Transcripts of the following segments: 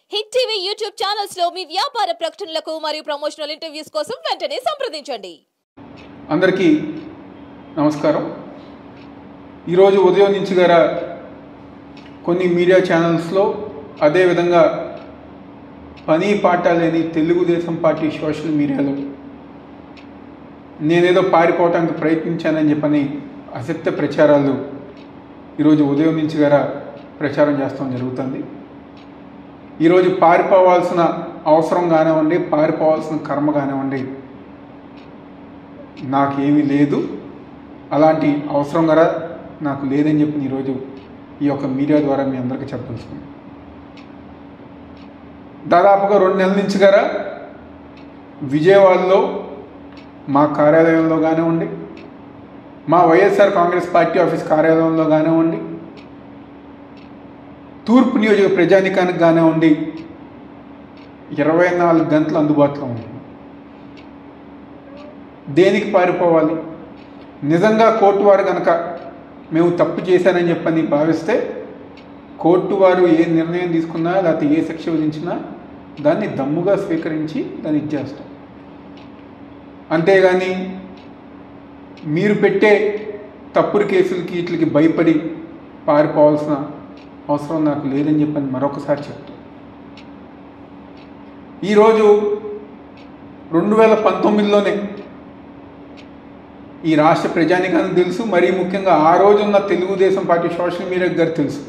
Hit TV YouTube channels లో మీ వ్యాపార ప్రకటనలకు మరియు ప్రమోషనల్ ఇంటర్వ్యూస్ కోసం వెంటనే సంప్రదించండి అందరికీ నమస్కారం ఈరోజు ఉదయం నుంచి గల కొన్ని మీడియా ఛానల్స్లో అదేవిధంగా పని పాట లేని తెలుగుదేశం పార్టీ సోషల్ మీడియాలో నేనేదో పారిపోవటానికి ప్రయత్నించానని చెప్పని అసత్య ప్రచారాలు ఈరోజు ఉదయం నుంచి గల ప్రచారం చేస్తాం జరుగుతుంది ఈరోజు పారిపోవాల్సిన అవసరం కానివ్వండి పారిపోవాల్సిన కర్మ కానివ్వండి నాకేమీ లేదు అలాంటి అవసరం కూడా నాకు లేదని చెప్పి ఈరోజు ఈ యొక్క మీడియా ద్వారా మీ అందరికీ చెప్పదలుచుకున్నాను దాదాపుగా రెండు నెలల నుంచి గారా విజయవాడలో మా కార్యాలయంలో కానివ్వండి మా వైఎస్ఆర్ కాంగ్రెస్ పార్టీ ఆఫీస్ కార్యాలయంలో కానివ్వండి తూర్పు నియోజక ప్రజానికానికి కానివ్వండి ఇరవై నాలుగు గంటలు అందుబాటులో ఉంది దేనికి పారిపోవాలి నిజంగా కోర్టు వారు కనుక మేము తప్పు చేశానని చెప్పని భావిస్తే కోర్టు వారు ఏ నిర్ణయం తీసుకున్నా లేకపోతే ఏ శిక్ష విధించినా దాన్ని దమ్ముగా స్వీకరించి దాన్ని ఇచ్చేస్తాం అంతేగాని మీరు పెట్టే తప్పుడు కేసులకి వీటికి భయపడి పారిపోవాల్సిన అవసరం నాకు లేదని చెప్పని మరొకసారి చెప్తాను ఈరోజు రెండు వేల పంతొమ్మిదిలోనే ఈ రాష్ట్ర ప్రజానికానికి తెలుసు మరీ ముఖ్యంగా ఆ రోజున్న తెలుగుదేశం పార్టీ సోషల్ మీడియా గారు తెలుసు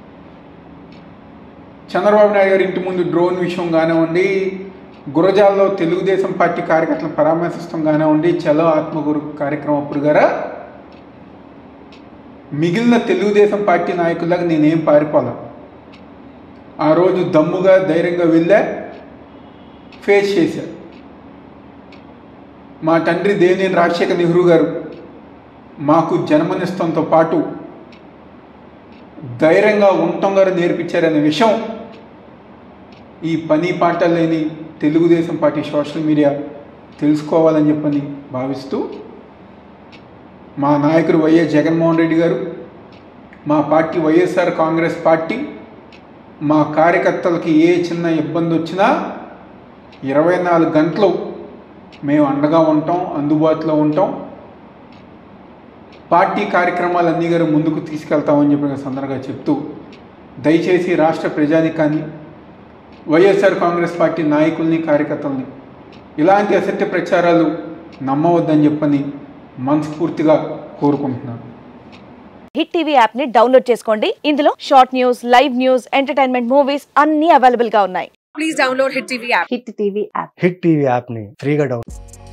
చంద్రబాబు నాయుడు గారి ఇంటి ముందు డ్రోన్ విషయం కానివ్వండి గురజాల్లో తెలుగుదేశం పార్టీ కార్యకర్తలను పరామర్శిస్తాం కానివ్వండి చలో ఆత్మగురు కార్యక్రమం అప్పుడు గారా మిగిలిన తెలుగుదేశం పార్టీ నాయకులకు నేనేం పారిపోలా ఆ రోజు దమ్ముగా ధైర్యంగా వెళ్ళా ఫేస్ చేశా మా తండ్రి దేవినేని రాజశేఖర్ నెహ్రూ గారు మాకు జన్మనిస్తంతో పాటు ధైర్యంగా ఉండటం గారు నేర్పించారనే విషయం ఈ పని పాట లేని తెలుగుదేశం పార్టీ సోషల్ మీడియా తెలుసుకోవాలని చెప్పని భావిస్తూ మా నాయకుడు వైఎస్ జగన్మోహన్ రెడ్డి గారు మా పార్టీ వైఎస్ఆర్ కాంగ్రెస్ పార్టీ మా కార్యకర్తలకి ఏ చిన్న ఇబ్బంది వచ్చినా ఇరవై నాలుగు గంటలు మేము అండగా ఉంటాం అందుబాటులో ఉంటాం పార్టీ కార్యక్రమాలన్నీ గారు ముందుకు తీసుకెళ్తామని చెప్పిన సందర్భంగా చెప్తూ దయచేసి రాష్ట్ర ప్రజానికాన్ని వైఎస్ఆర్ కాంగ్రెస్ పార్టీ నాయకుల్ని కార్యకర్తల్ని ఇలాంటి అసత్య ప్రచారాలు నమ్మవద్దని చెప్పని మనస్ఫూర్తిగా కోరుకుంటున్నాను హిట్ టీవీ యాప్ ని డౌన్లోడ్ చేసుకోండి ఇందులో short news live news entertainment movies అన్ని అవైలబుల్ గా ఉన్నాయి please download Hit TV app. Hit TV app Hit TV యాప్ని ఫ్రీగా డౌన్